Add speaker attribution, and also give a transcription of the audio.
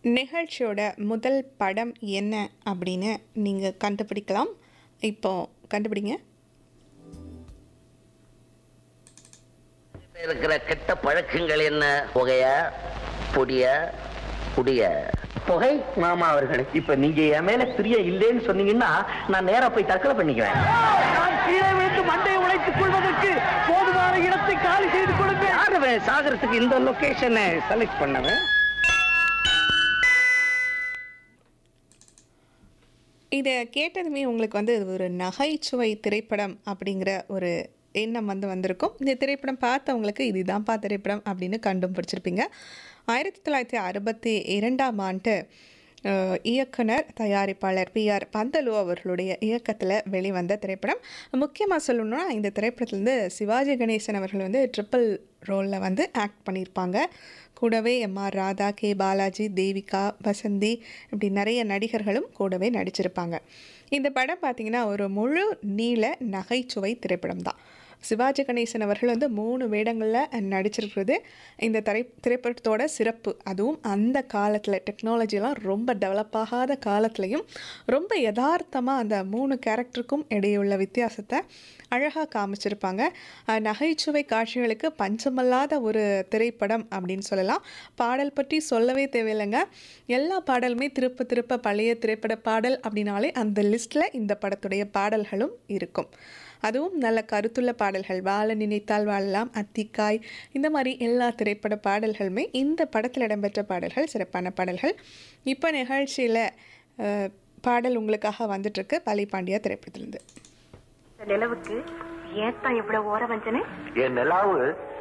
Speaker 1: நிகழ்ச்சியோட முதல் படம் என்ன அப்படின்னு நீங்கள் கண்டுபிடிக்கலாம் இப்போ கண்டுபிடிங்க
Speaker 2: இருக்கிற கெட்ட பழக்கங்கள் என்ன புகைய பொடிய குடிய
Speaker 3: புகை மாமா அவர்களே இப்ப நீங்க என் மேல பிரிய இல்லைன்னு சொன்னீங்கன்னா நான் நேரா போய் தற்கொலை பண்ணிக்குவேன் நான் கீழே விழுந்து மண்டையை உழைத்துக் கொள்வதற்கு போதுமான இடத்தை காலி செய்து கொடுங்க யாருவன் சாகரத்துக்கு இந்த லொகேஷனை செலக்ட் பண்ணவன்
Speaker 1: இதை கேட்டதுமே உங்களுக்கு வந்து இது ஒரு நகைச்சுவை திரைப்படம் அப்படிங்கிற ஒரு எண்ணம் வந்து வந்திருக்கும் இந்த திரைப்படம் பார்த்தவங்களுக்கு இதுதான்ப்பா திரைப்படம் அப்படின்னு கண்டும் பிடிச்சிருப்பீங்க ஆயிரத்தி தொள்ளாயிரத்தி அறுபத்தி இரண்டாம் ஆண்டு அஹ், இயக்குனர் தயாரிப்பாளர் பி ஆர் பந்தலு அவர்களுடைய இயக்கத்தில் வெளிவந்த திரைப்படம் முக்கியமாக சொல்லணும்னா இந்த திரைப்படத்துலேருந்து சிவாஜி கணேசன் அவர்கள் வந்து ட்ரிப்பிள் ரோலில் வந்து ஆக்ட் பண்ணியிருப்பாங்க கூடவே M R Radha K Balaji Devika Vasanthi இப்படி நிறைய நடிகர்களும் கூடவே நடிச்சிருப்பாங்க இந்த படம் பார்த்திங்கன்னா ஒரு முழு நீள நகைச்சுவை திரைப்படம் தான் சிவாஜி கணேசன் அவர்கள் வந்து மூணு வேடங்களில் நடிச்சிருக்கிறது இந்த திரை திரைப்படத்தோட சிறப்பு அதுவும் அந்த காலத்தில் டெக்னாலஜிலாம் ரொம்ப டெவலப் ஆகாத காலத்துலேயும் ரொம்ப யதார்த்தமாக அந்த மூணு கேரக்டருக்கும் இடையுள்ள வித்தியாசத்தை அழகாக காமிச்சிருப்பாங்க அஹ், நகைச்சுவை காட்சிகளுக்கு பஞ்சமல்லாத ஒரு திரைப்படம் அப்படின்னு சொல்லலாம் பாடல் பற்றி சொல்லவே தேவையில்லைங்க எல்லா பாடலுமே திருப்ப திருப்ப பழைய திரைப்பட பாடல் அப்படின்னாலே அந்த லிஸ்ட்டில் இந்த படத்துடைய பாடல்களும் இருக்கும் அதுவும் நல்ல கருத்துள்ள பாடல்கள் வாழ நினைத்தால் வாழலாம் அத்திக்காய் இந்த மாதிரி எல்லா திரைப்பட பாடல்களுமே இந்த படத்தில் இடம்பெற்ற பாடல்கள் சிறப்பான பாடல்கள் இப்போ நிகழ்ச்சியில் அஹ், பாடல் உங்களுக்காக வந்துட்டுருக்கு பலி பாண்டியா திரைப்படத்திலிருந்து
Speaker 4: இந்த நிலவுக்கு ஏத்தான் இவ்வளவு ஓர வஞ்சனை
Speaker 3: என் நிலாவு